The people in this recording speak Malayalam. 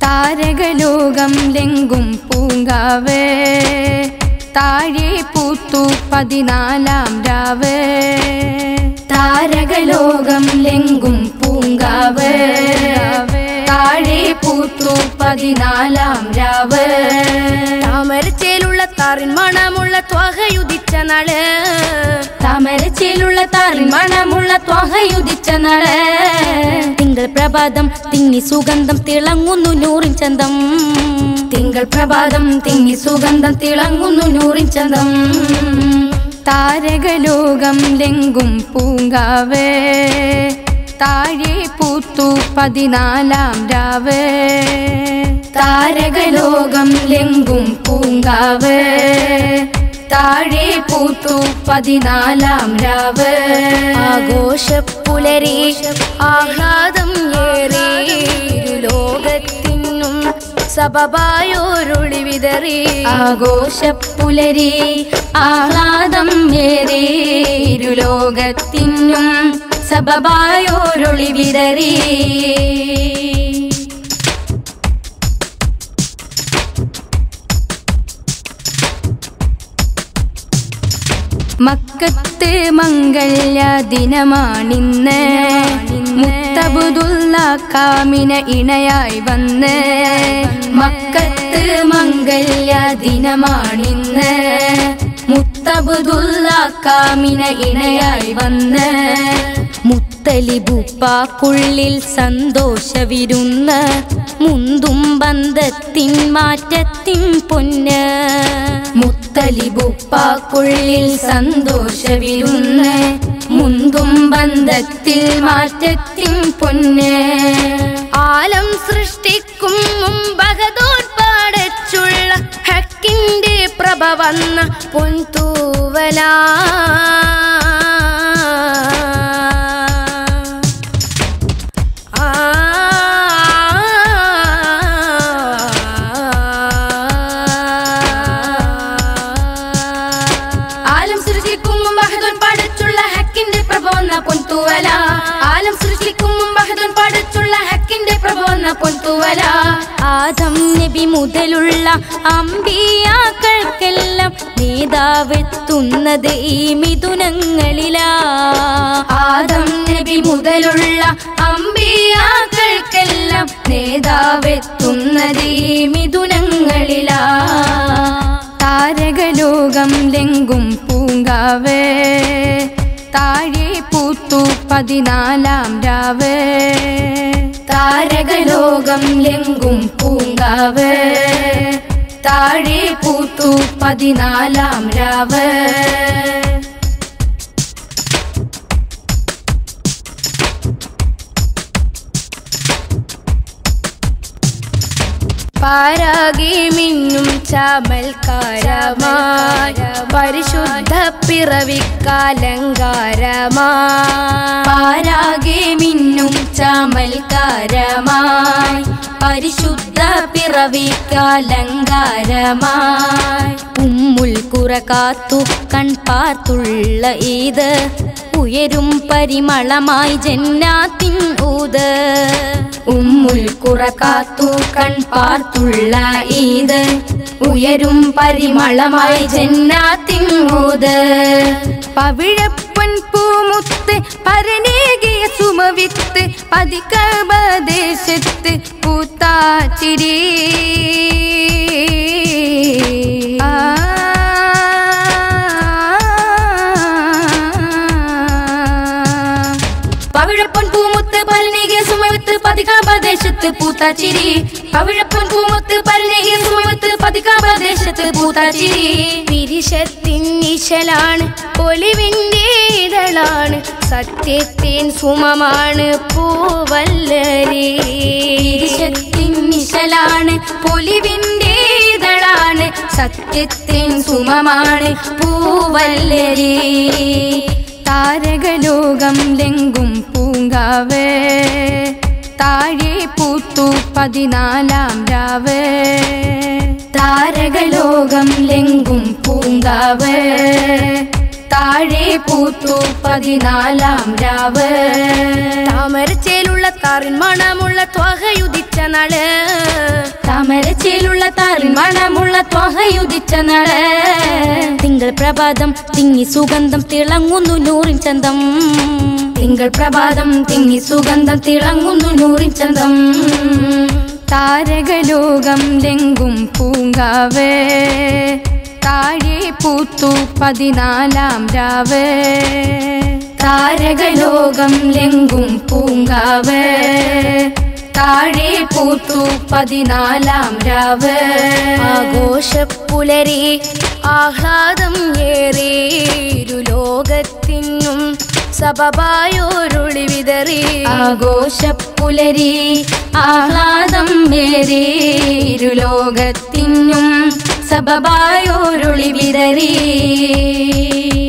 താരകലോകം ലെങ്കും പൂങ്കാവ് താഴെ പൂത്തു പതിനാലാം രാവ് താരകലോകം ലെങ്കും പൂങ്കാവ് താഴെ പൂത്തു പതിനാലാം രാവ് താമരച്ചേലുള്ള താറിൻ മണമുള്ള ത്വഹയുദിച്ച നാള് താമരച്ചേലുള്ള താറിൻ മണമുള്ള ത്വഹയുദിച്ച നാള് തിങ്കൾ പ്രഭാതം തിങ്ങി സുഗന്ധം തിളങ്ങുന്നു നൂറിൻ ചന്തം തിങ്കൾ പ്രഭാതം തിങ്ങി സുഗന്ധം തിളങ്ങുന്നു നൂറിൻ ചന്തം താരകലോകം ലെങ്കും പൂങ്കാവ് താഴെ പൂത്തു പതിനാലാം രാവ് താരകലോകം ലെങ്കും പൂങ്കാവ് താഴെ പൂത്തു പതിനാലാം രാവ് ആഘോഷപ്പുലരി ആഹ്ലാദം ഏറി ലോകത്തിനും സബബായോരുളി വിതറി ആഘോഷപ്പുലരി ആഹ്ലാദം ഏറെ ഇരുലോകത്തിനും സബബായോരൊളി വിതറി മക്കത്ത് മംഗല്യ ദിനമാണിന്ന് മുത്തബുദുള്ള കാമിന ഇണയായി വന്ന് മക്കത്ത് മംഗല്യ ദിനമാണിന്ന് മുത്തബുദുള്ള കാമിന ഇണയായി വന്ന് മുത്തലിബുപ്പാക്കുള്ളിൽ സന്തോഷവിരുന്ന് മുന്തും ബന്ധത്തിൻ മാറ്റത്തിൻ പൊന്ന് മുത്തലിബുപ്പാക്കുള്ളിൽ സന്തോഷവിരുന്ന് മുന്തും ബന്ധത്തിൽ മാറ്റത്തിൻ പൊന്ന് ആലം സൃഷ്ടിക്കും മുമ്പകതോർ പാടച്ചുള്ള ഹക്കിന്റെ പ്രഭ വന്ന പൊൻതൂവല ആലം സൃഷ്ടിക്കും മഹദോൻ പടച്ചുള്ള ഹക്കിന്റെ പ്രഭവന്ന പൊൻതൂവല ആലം സൃഷ്ടിക്കും മഹദോൻ പടച്ചുള്ള ഹക്കിന്റെ പ്രഭവന്ന പൊൻതൂവല ആദം നബി മുതലുള്ള അമ്പിയാക്കൾക്കെല്ലാം നേതാവെത്തുന്നത് ഈ മിഥുനങ്ങളിലാ ആദം നബി മുതലുള്ള അമ്പിയാക്കൾക്കെല്ലാം നേതാവെത്തുന്നത് ഈ മിഥുനങ്ങളിലാ താരകലോകം ലെങ്കും പൂങ്കാവ് താഴെ പൂത്തു പതിനാലാം രാവ് താരകലോകം ലെങ്കും പൂങ്കാവ് താഴെ പൂത്തു പതിനാലാം രാവ് പാരാകി മിന്നും ചമൽക്കാരമായ പരിശുദ്ധ പിറവിക്കാലങ്കാരമാ പാരാകെ മിന്നും ചമൽക്കാരമായി പരിശുദ്ധ പിറവിക്കാലങ്കാരമായി ഉമ്മുൽ കുറ കാത്തു കൺപാർത്തുള്ള ഈത് ഉയരും പരിമളമായി ജന്നാത്തിൻ ഊത് ഉമ്മുൽ കുറ കാത്തു കൺപാർത്തുള്ള ഈത് ഉയരും പരിമളമായി ജന്നാത്തിങ്ങൂത് പവിഴപ്പൻ പൂമുത്ത് പരനേകിയ സുമവിത്ത് പതികദേശത്ത് പൂത്താച്ചിരി ആ പവിഴപ്പൊൻ പൂമുത്ത് പരനേകിയ സുമവിത്ത് പതികാപദേശത്ത് പൂത്താച്ചിരി പവിഴപ്പൊൻ പൂമുത്ത് പരനേകിയ സുമവിത്ത് പതികാപദേശത്ത് പൂത്താച്ചിരി പിരിശത്തിൻ നിശലാണ് ഒലിവിൻ്റെ ഇതളാണ് സത്യത്തിൻ സുമമാണ് പൂവല്ലരി ഈശത്തിൻ നിശലാണ് പൊലിവിൻ്റെ ഇതളാണ് സത്യത്തിൻ സുമമാണ് പൂവല്ലരി താരകലോകം ലെങ്കും പൂങ്കാവ് താഴെ പൂത്തു പതിനാലാം രാവ് താരകലോകം ലെങ്കും പൂങ്കാവ് താഴെ പൂത്തു പതിനാലാം രാവ് താമരച്ചേലുള്ള താറിൻ മണമുള്ള ത്വഹയുദിച്ച നാള് താമരച്ചേലുള്ള താറിൻ മണമുള്ള ത്വഹയുദിച്ച നാള് തിങ്കൾ പ്രഭാതം തിങ്ങി സുഗന്ധം തിളങ്ങുന്നു നൂറിൻ ചന്തം തിങ്കൾ പ്രഭാതം തിങ്ങി സുഗന്ധം തിളങ്ങുന്നു നൂറിൻ ചന്തം താരകലോകം ലെങ്കും പൂങ്കാവ് താഴെ പൂത്തു പതിനാലാം രാവ് താരകലോകം ലെങ്കും പൂങ്കാവ് താഴെ പൂത്തു പതിനാലാം രാവ് ആഘോഷപ്പുലരി ആഹ്ലാദം ഏറെ ഇരുലോകത്തിനും സബബായോരുളി വിതറി ആഘോഷപ്പുലരി ആഹ്ലാദം ഏറെ ഇരുലോകത്തിനും സബബായോരുളി വിതറി